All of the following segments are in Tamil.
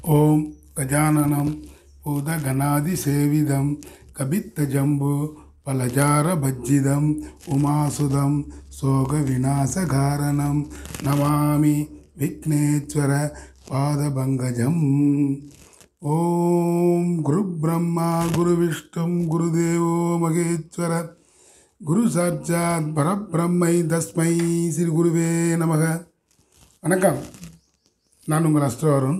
ॐ गजाननं भूतगणादिसेवितं कपित्तजम्बू फलजारभज्जिदम् उमासुदं शोकविनाशकारणं नमामि विघ्नेश्वर पादपङ्कजम् ॐ गुरुब्रह्मा गुरुविष्णुं गुरुदेवो महेश्वर குரு சாட்சாத் பரபிரம்மை தஸ்மை ஸ்ரீ குருவே நமக வணக்கம் நான் உங்கள் அஸ்ட்ரோ அருண்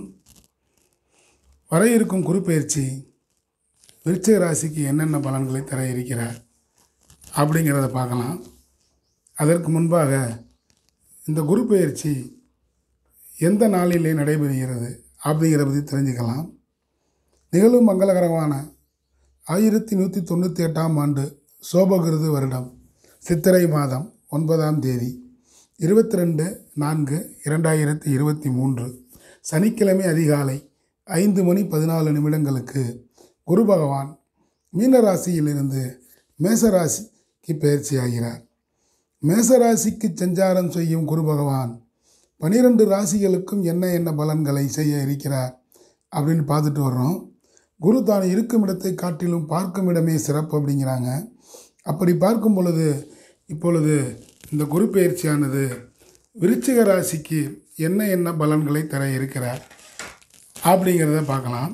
வர இருக்கும் குரு பயிற்சி விருச்சிக ராசிக்கு என்னென்ன பலன்களை தர இருக்கிறார் அப்படிங்கிறத பார்க்கலாம் அதற்கு முன்பாக இந்த குரு பயிற்சி எந்த நாளிலே நடைபெறுகிறது அப்படிங்கிறத பற்றி தெரிஞ்சுக்கலாம் நிகழும் மங்களகரமான ஆயிரத்தி நூற்றி தொண்ணூற்றி எட்டாம் ஆண்டு சோபகிருது வருடம் சித்திரை மாதம் ஒன்பதாம் தேதி இருபத்தி ரெண்டு நான்கு இரண்டாயிரத்தி இருபத்தி மூன்று சனிக்கிழமை அதிகாலை ஐந்து மணி பதினாலு நிமிடங்களுக்கு குரு பகவான் மீனராசியிலிருந்து மேசராசிக்கு பயிற்சி ஆகிறார் மேசராசிக்கு சஞ்சாரம் செய்யும் குரு பகவான் பனிரெண்டு ராசிகளுக்கும் என்ன என்ன பலன்களை செய்ய இருக்கிறார் அப்படின்னு பார்த்துட்டு வர்றோம் குரு தான் இருக்கும் இடத்தை காட்டிலும் பார்க்கும் இடமே சிறப்பு அப்படிங்கிறாங்க அப்படி பார்க்கும் பொழுது இப்பொழுது இந்த குரு பயிற்சியானது விருச்சிக ராசிக்கு என்ன என்ன பலன்களை தர இருக்கிறார் அப்படிங்கிறத பார்க்கலாம்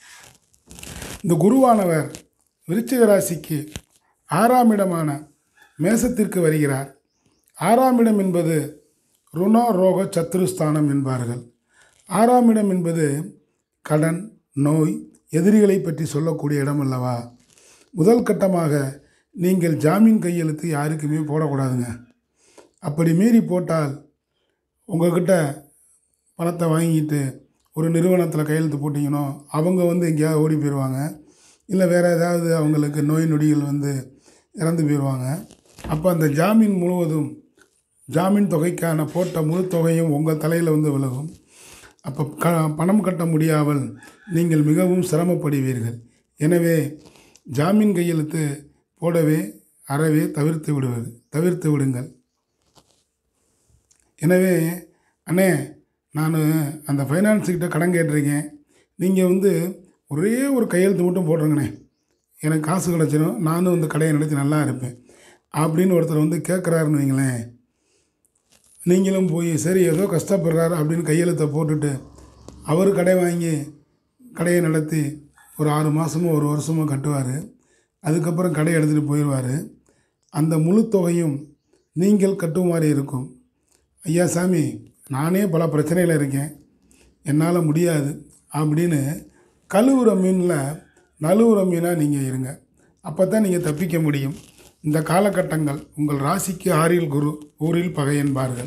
இந்த குருவானவர் விருச்சிக ராசிக்கு ஆறாம் இடமான மேசத்திற்கு வருகிறார் ஆறாம் இடம் என்பது ருணோ ரோக சத்துருஸ்தானம் என்பார்கள் ஆறாம் இடம் என்பது கடன் நோய் எதிரிகளை பற்றி சொல்லக்கூடிய இடம் அல்லவா முதல் கட்டமாக நீங்கள் ஜாமீன் கையெழுத்து யாருக்குமே போடக்கூடாதுங்க அப்படி மீறி போட்டால் உங்கள்கிட்ட பணத்தை வாங்கிட்டு ஒரு நிறுவனத்தில் கையெழுத்து போட்டிங்கனோ அவங்க வந்து எங்கேயாவது ஓடி போயிடுவாங்க இல்லை வேறு ஏதாவது அவங்களுக்கு நோய் நொடிகள் வந்து இறந்து போயிடுவாங்க அப்போ அந்த ஜாமீன் முழுவதும் ஜாமீன் தொகைக்கான போட்ட முழு தொகையும் உங்கள் தலையில் வந்து விலகும் அப்போ க பணம் கட்ட முடியாமல் நீங்கள் மிகவும் சிரமப்படுவீர்கள் எனவே ஜாமீன் கையெழுத்து போடவே அறவே தவிர்த்து விடுவது தவிர்த்து விடுங்கள் எனவே அண்ணே நான் அந்த ஃபைனான்ஸுக்கிட்ட கடன் கேட்டிருக்கேன் நீங்கள் வந்து ஒரே ஒரு கையெழுத்து மட்டும் போடுறேங்கண்ணே எனக்கு காசு கிடச்சிடும் நானும் இந்த கடையை நடத்தி நல்லா இருப்பேன் அப்படின்னு ஒருத்தர் வந்து கேட்குறாருன்னு வைங்களேன் நீங்களும் போய் சரி ஏதோ கஷ்டப்படுறாரு அப்படின்னு கையெழுத்தை போட்டுட்டு அவர் கடை வாங்கி கடையை நடத்தி ஒரு ஆறு மாதமோ ஒரு வருஷமோ கட்டுவார் அதுக்கப்புறம் கடையை எடுத்துகிட்டு போயிடுவார் அந்த முழு தொகையும் நீங்கள் கட்டுமாறு இருக்கும் ஐயா சாமி நானே பல பிரச்சனையில் இருக்கேன் என்னால் முடியாது அப்படின்னு கழுவுற மீனில் நழுவுற மீனாக நீங்கள் இருங்க அப்போ தான் நீங்கள் தப்பிக்க முடியும் இந்த காலகட்டங்கள் உங்கள் ராசிக்கு ஆறில் குரு ஊரில் பகை என்பார்கள்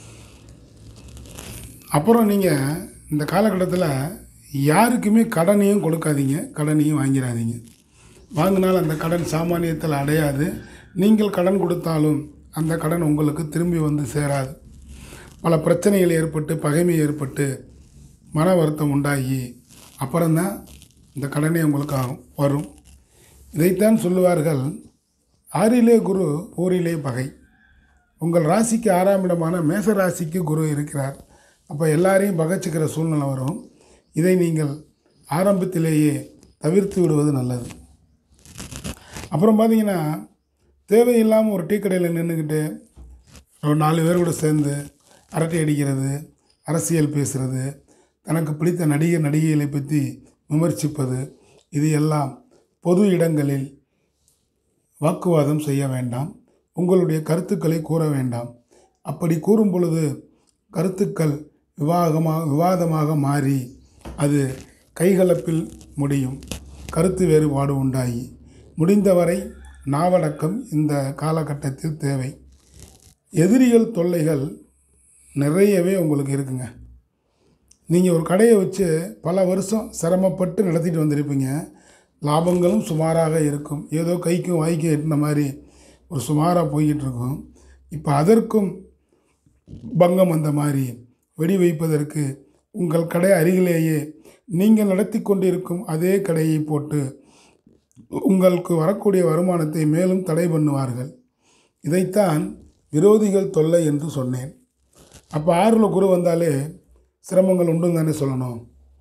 அப்புறம் நீங்கள் இந்த காலகட்டத்தில் யாருக்குமே கடனையும் கொடுக்காதீங்க கடனையும் வாங்கிடாதீங்க வாங்கினால் அந்த கடன் சாமானியத்தில் அடையாது நீங்கள் கடன் கொடுத்தாலும் அந்த கடன் உங்களுக்கு திரும்பி வந்து சேராது பல பிரச்சனைகள் ஏற்பட்டு பகைமை ஏற்பட்டு மன வருத்தம் உண்டாகி அப்புறம்தான் இந்த கடனே உங்களுக்கு ஆகும் வரும் இதைத்தான் சொல்லுவார்கள் ஆறிலே குரு ஊரிலே பகை உங்கள் ராசிக்கு ஆறாம் இடமான மேச ராசிக்கு குரு இருக்கிறார் அப்போ எல்லாரையும் பகைச்சிக்கிற சூழ்நிலை வரும் இதை நீங்கள் ஆரம்பத்திலேயே தவிர்த்து விடுவது நல்லது அப்புறம் பார்த்தீங்கன்னா தேவையில்லாமல் ஒரு டீ கடையில் நின்றுக்கிட்டு ஒரு நாலு பேர் கூட சேர்ந்து அரட்டை அடிக்கிறது அரசியல் பேசுகிறது தனக்கு பிடித்த நடிகர் நடிகைகளை பற்றி விமர்சிப்பது இது எல்லாம் பொது இடங்களில் வாக்குவாதம் செய்ய வேண்டாம் உங்களுடைய கருத்துக்களை கூற வேண்டாம் அப்படி கூறும் பொழுது கருத்துக்கள் விவாகமாக விவாதமாக மாறி அது கைகலப்பில் முடியும் கருத்து வேறுபாடு உண்டாகி முடிந்தவரை நாவடக்கம் இந்த காலகட்டத்தில் தேவை எதிரிகள் தொல்லைகள் நிறையவே உங்களுக்கு இருக்குங்க நீங்கள் ஒரு கடையை வச்சு பல வருஷம் சிரமப்பட்டு நடத்திட்டு வந்திருப்பீங்க லாபங்களும் சுமாராக இருக்கும் ஏதோ கைக்கும் வாய்க்கும் எட்டின மாதிரி ஒரு சுமாராக போய்கிட்டு இருக்கும் இப்போ அதற்கும் பங்கம் வந்த மாதிரி வெடி வைப்பதற்கு உங்கள் கடை அருகிலேயே நீங்கள் நடத்தி கொண்டிருக்கும் அதே கடையை போட்டு உங்களுக்கு வரக்கூடிய வருமானத்தை மேலும் தடை பண்ணுவார்கள் இதைத்தான் விரோதிகள் தொல்லை என்று சொன்னேன் அப்போ ஆறில் குரு வந்தாலே சிரமங்கள் உண்டுன்னு தானே சொல்லணும்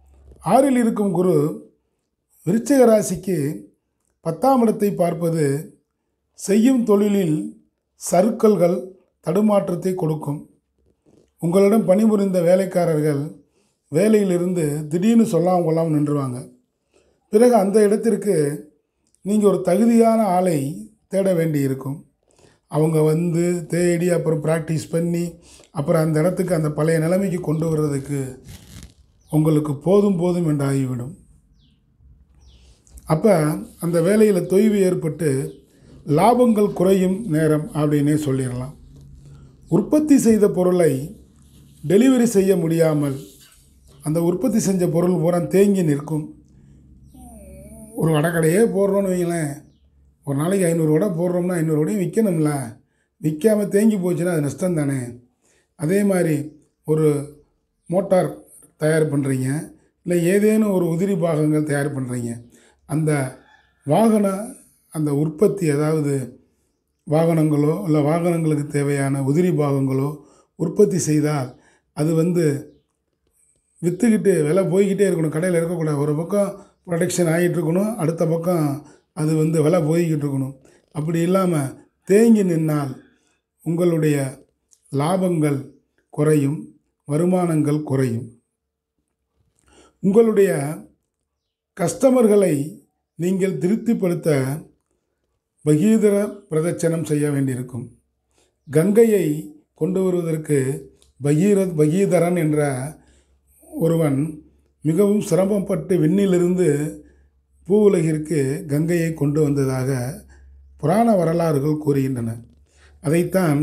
ஆறில் இருக்கும் குரு விருச்சிக ராசிக்கு பத்தாம் இடத்தை பார்ப்பது செய்யும் தொழிலில் சறுக்கல்கள் தடுமாற்றத்தை கொடுக்கும் உங்களிடம் பணிபுரிந்த வேலைக்காரர்கள் வேலையிலிருந்து திடீர்னு சொல்லாமல் கொள்ளாமல் நின்றுவாங்க பிறகு அந்த இடத்திற்கு நீங்கள் ஒரு தகுதியான ஆளை தேட வேண்டி இருக்கும் அவங்க வந்து தேடி அப்புறம் ப்ராக்டிஸ் பண்ணி அப்புறம் அந்த இடத்துக்கு அந்த பழைய நிலைமைக்கு கொண்டு வர்றதுக்கு உங்களுக்கு போதும் போதும் என்று ஆகிவிடும் அப்போ அந்த வேலையில் தொய்வு ஏற்பட்டு லாபங்கள் குறையும் நேரம் அப்படின்னே சொல்லிடலாம் உற்பத்தி செய்த பொருளை டெலிவரி செய்ய முடியாமல் அந்த உற்பத்தி செஞ்ச பொருள் பூரா தேங்கி நிற்கும் ஒரு வடக்கடையே போடுறோன்னு வைங்களேன் ஒரு நாளைக்கு ஐநூறு வடை போடுறோம்னா ஐநூறு வடையும் விற்கணும்ல விற்காமல் தேங்கி போச்சுன்னா அது நஷ்டம் தானே அதே மாதிரி ஒரு மோட்டார் தயார் பண்ணுறீங்க இல்லை ஏதேனும் ஒரு உதிரி பாகங்கள் தயார் பண்ணுறீங்க அந்த வாகன அந்த உற்பத்தி அதாவது வாகனங்களோ இல்லை வாகனங்களுக்கு தேவையான உதிரி பாகங்களோ உற்பத்தி செய்தால் அது வந்து விற்றுக்கிட்டு விலை போய்கிட்டே இருக்கணும் கடையில் இருக்கக்கூடாது ஒரு பக்கம் ப்ரொடக்ஷன் ஆகிட்டு இருக்கணும் அடுத்த பக்கம் அது வந்து விலை போய்கிட்டு இருக்கணும் அப்படி இல்லாமல் தேங்கி நின்னால் உங்களுடைய லாபங்கள் குறையும் வருமானங்கள் குறையும் உங்களுடைய கஸ்டமர்களை நீங்கள் திருப்திப்படுத்த பகீதர பிரதட்சணம் செய்ய வேண்டியிருக்கும் கங்கையை கொண்டு வருவதற்கு பகீரத் பகீதரன் என்ற ஒருவன் மிகவும் சிரமப்பட்டு விண்ணிலிருந்து பூவுலகிற்கு கங்கையை கொண்டு வந்ததாக புராண வரலாறுகள் கூறுகின்றன அதைத்தான்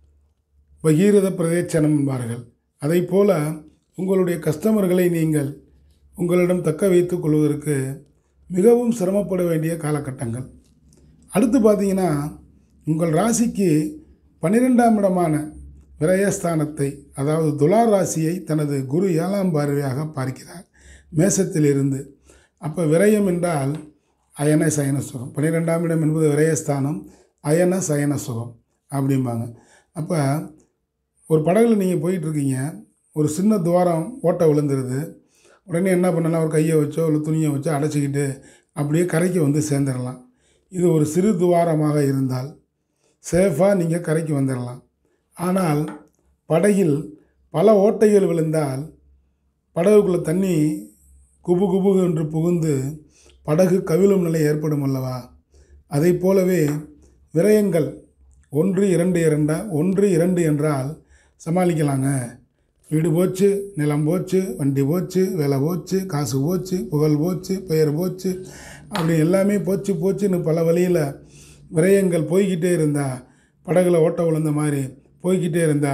பகீரத பிரதேச்சனம் என்பார்கள் அதை போல உங்களுடைய கஸ்டமர்களை நீங்கள் உங்களிடம் தக்க வைத்துக் கொள்வதற்கு மிகவும் சிரமப்பட வேண்டிய காலகட்டங்கள் அடுத்து பார்த்தீங்கன்னா உங்கள் ராசிக்கு பன்னிரெண்டாம் இடமான விரயஸ்தானத்தை அதாவது துலா ராசியை தனது குரு ஏழாம் பார்வையாக பார்க்கிறார் மேசத்திலிருந்து அப்போ விரயம் என்றால் அயன சயன சுகம் பன்னிரெண்டாம் இடம் என்பது விரயஸ்தானம் அயன சயன சுகம் அப்படிம்பாங்க அப்போ ஒரு படகுல நீங்கள் போயிட்டுருக்கீங்க ஒரு சின்ன துவாரம் ஓட்டை விழுந்துருது உடனே என்ன பண்ணலாம் ஒரு கையை வச்சோ இல்லை துணியை வச்சோ அடைச்சிக்கிட்டு அப்படியே கரைக்கு வந்து சேர்ந்துடலாம் இது ஒரு சிறு துவாரமாக இருந்தால் சேஃபாக நீங்கள் கரைக்கு வந்துடலாம் ஆனால் படகில் பல ஓட்டைகள் விழுந்தால் படகுக்குள்ளே தண்ணி குபு குபு என்று புகுந்து படகு கவிழும் நிலை ஏற்படும் அல்லவா அதை போலவே விரயங்கள் ஒன்று இரண்டு இரண்டா ஒன்று இரண்டு என்றால் சமாளிக்கலாங்க வீடு போச்சு நிலம் போச்சு வண்டி போச்சு வேலை போச்சு காசு போச்சு புகழ் போச்சு பெயர் போச்சு அப்படி எல்லாமே போச்சு போச்சுன்னு பல வழியில் விரயங்கள் போய்கிட்டே இருந்தா படகுல ஓட்ட விழுந்த மாதிரி போய்கிட்டே இருந்தா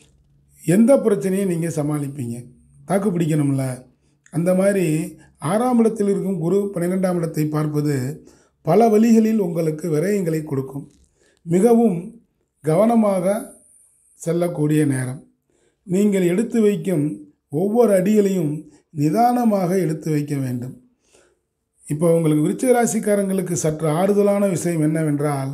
எந்த பிரச்சனையும் நீங்கள் சமாளிப்பீங்க தாக்கு பிடிக்கணும்ல அந்த மாதிரி ஆறாம் இடத்தில் இருக்கும் குரு பன்னிரெண்டாம் இடத்தை பார்ப்பது பல வழிகளில் உங்களுக்கு விரயங்களை கொடுக்கும் மிகவும் கவனமாக செல்லக்கூடிய நேரம் நீங்கள் எடுத்து வைக்கும் ஒவ்வொரு அடிகளையும் நிதானமாக எடுத்து வைக்க வேண்டும் இப்போ உங்களுக்கு விருச்சிக ராசிக்காரங்களுக்கு சற்று ஆறுதலான விஷயம் என்னவென்றால்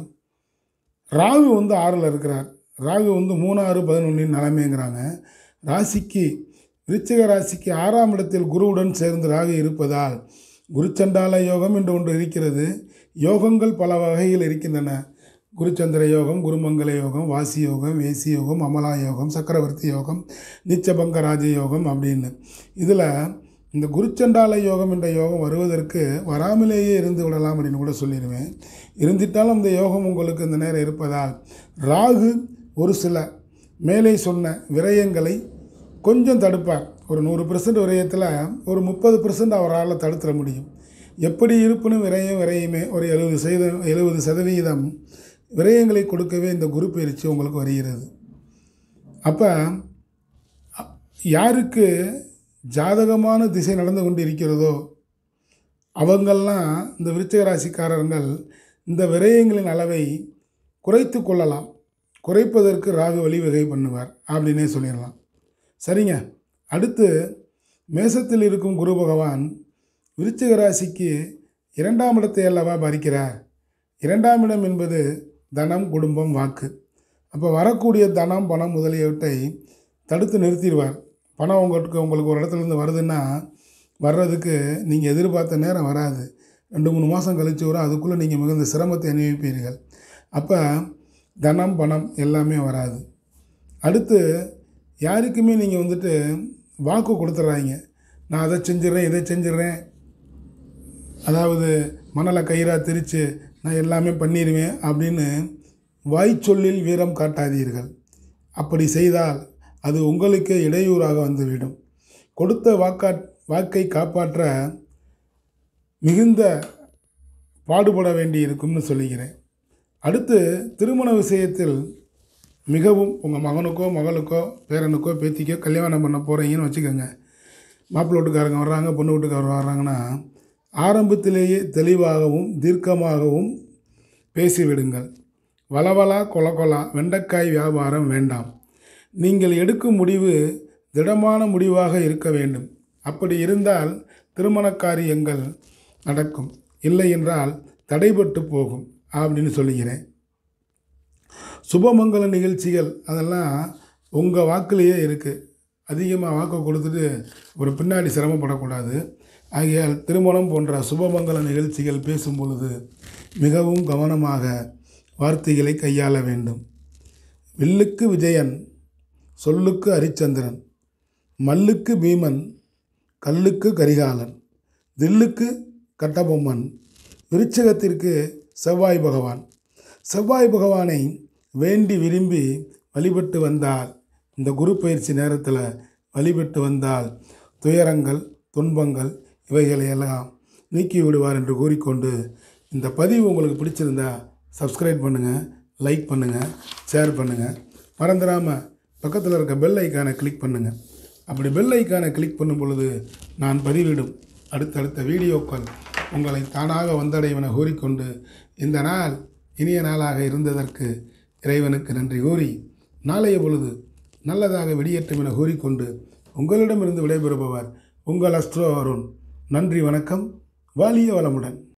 ராகு வந்து ஆறில் இருக்கிறார் ராகு வந்து மூணு ஆறு பதினொன்றின் நிலைமைங்கிறாங்க ராசிக்கு விருச்சிக ராசிக்கு ஆறாம் இடத்தில் குருவுடன் சேர்ந்து ராகு இருப்பதால் குருச்சண்டால யோகம் என்று ஒன்று இருக்கிறது யோகங்கள் பல வகையில் இருக்கின்றன குருச்சந்திர யோகம் குருமங்கல யோகம் வாசி யோகம் வேசி யோகம் அமலா யோகம் சக்கரவர்த்தி யோகம் நிச்சபங்க ராஜ யோகம் அப்படின்னு இதில் இந்த குருச்சண்டால யோகம் என்ற யோகம் வருவதற்கு வராமலேயே இருந்து விடலாம் அப்படின்னு கூட சொல்லிடுவேன் இருந்திட்டாலும் இந்த யோகம் உங்களுக்கு இந்த நேரம் இருப்பதால் ராகு ஒரு சில மேலே சொன்ன விரயங்களை கொஞ்சம் தடுப்பார் ஒரு நூறு பெர்சன்ட் விரயத்தில் ஒரு முப்பது பெர்சன்ட் அவரால் தடுத்துட முடியும் எப்படி இருப்பினும் விரயம் விரயமே ஒரு எழுபது சதவீத எழுபது சதவீதம் விரயங்களை கொடுக்கவே இந்த குரு பயிற்சி உங்களுக்கு வருகிறது அப்போ யாருக்கு ஜாதகமான திசை நடந்து கொண்டு இருக்கிறதோ அவங்கெல்லாம் இந்த விருச்சிக ராசிக்காரர்கள் இந்த விரயங்களின் அளவை குறைத்து கொள்ளலாம் குறைப்பதற்கு ராகு வழிவகை பண்ணுவார் அப்படின்னே சொல்லிடலாம் சரிங்க அடுத்து மேசத்தில் இருக்கும் குரு பகவான் விருச்சிக ராசிக்கு இரண்டாம் இடத்தை அல்லவா பறிக்கிறார் இரண்டாம் இடம் என்பது தனம் குடும்பம் வாக்கு அப்போ வரக்கூடிய தனம் பணம் முதலியவற்றை தடுத்து நிறுத்திடுவார் பணம் உங்களுக்கு உங்களுக்கு ஒரு இடத்துலேருந்து வருதுன்னா வர்றதுக்கு நீங்கள் எதிர்பார்த்த நேரம் வராது ரெண்டு மூணு மாதம் கழிச்சு வரும் அதுக்குள்ளே நீங்கள் மிகுந்த சிரமத்தை அனுபவிப்பீர்கள் அப்போ தனம் பணம் எல்லாமே வராது அடுத்து யாருக்குமே நீங்கள் வந்துட்டு வாக்கு கொடுத்துட்றாங்க நான் அதை செஞ்சிடுறேன் இதை செஞ்சிடுறேன் அதாவது மணலை கயிறாக திரித்து நான் எல்லாமே பண்ணிடுவேன் அப்படின்னு வாய்ச்சொல்லில் வீரம் காட்டாதீர்கள் அப்படி செய்தால் அது உங்களுக்கே இடையூறாக வந்துவிடும் கொடுத்த வாக்கா வாக்கை காப்பாற்ற மிகுந்த பாடுபட வேண்டி இருக்கும்னு சொல்லிக்கிறேன் அடுத்து திருமண விஷயத்தில் மிகவும் உங்கள் மகனுக்கோ மகளுக்கோ பேரனுக்கோ பேத்திக்கோ கல்யாணம் பண்ண போகிறீங்கன்னு வச்சுக்கோங்க மாப்பிள்ளை வீட்டுக்காரங்க வர்றாங்க பொண்ணு வீட்டுக்காரர் வர்றாங்கன்னா ஆரம்பத்திலேயே தெளிவாகவும் தீர்க்கமாகவும் பேசிவிடுங்கள் வளவலா கொல கொலா வெண்டைக்காய் வியாபாரம் வேண்டாம் நீங்கள் எடுக்கும் முடிவு திடமான முடிவாக இருக்க வேண்டும் அப்படி இருந்தால் திருமண காரியங்கள் நடக்கும் இல்லை என்றால் தடைபட்டு போகும் அப்படின்னு சொல்லுகிறேன் சுபமங்கல நிகழ்ச்சிகள் அதெல்லாம் உங்கள் வாக்குலேயே இருக்குது அதிகமாக வாக்கு கொடுத்துட்டு ஒரு பின்னாடி சிரமப்படக்கூடாது ஆகையால் திருமணம் போன்ற சுபமங்கல நிகழ்ச்சிகள் பேசும் பொழுது மிகவும் கவனமாக வார்த்தைகளை கையாள வேண்டும் வில்லுக்கு விஜயன் சொல்லுக்கு ஹரிச்சந்திரன் மல்லுக்கு பீமன் கல்லுக்கு கரிகாலன் தில்லுக்கு கட்டபொம்மன் விருச்சகத்திற்கு செவ்வாய் பகவான் செவ்வாய் பகவானை வேண்டி விரும்பி வழிபட்டு வந்தால் இந்த குரு பயிற்சி நேரத்தில் வழிபட்டு வந்தால் துயரங்கள் துன்பங்கள் இவைகளை எல்லாம் நீக்கி விடுவார் என்று கூறிக்கொண்டு இந்த பதிவு உங்களுக்கு பிடிச்சிருந்தா சப்ஸ்கிரைப் பண்ணுங்கள் லைக் பண்ணுங்கள் ஷேர் பண்ணுங்கள் மறந்துடாமல் பக்கத்தில் இருக்க பெல் ஐக்கானை கிளிக் பண்ணுங்கள் அப்படி பெல் ஐக்கானை கிளிக் பண்ணும் பொழுது நான் பதிவிடும் அடுத்தடுத்த வீடியோக்கள் உங்களை தானாக வந்தடையும் என கூறிக்கொண்டு இந்த நாள் இனிய நாளாக இருந்ததற்கு இறைவனுக்கு நன்றி கூறி நாளைய பொழுது நல்லதாக வெளியேற்றும் என கூறிக்கொண்டு உங்களிடமிருந்து விடைபெறுபவர் உங்கள் அஸ்ட்ரோ அருண் நன்றி வணக்கம் வாலிய வளமுடன்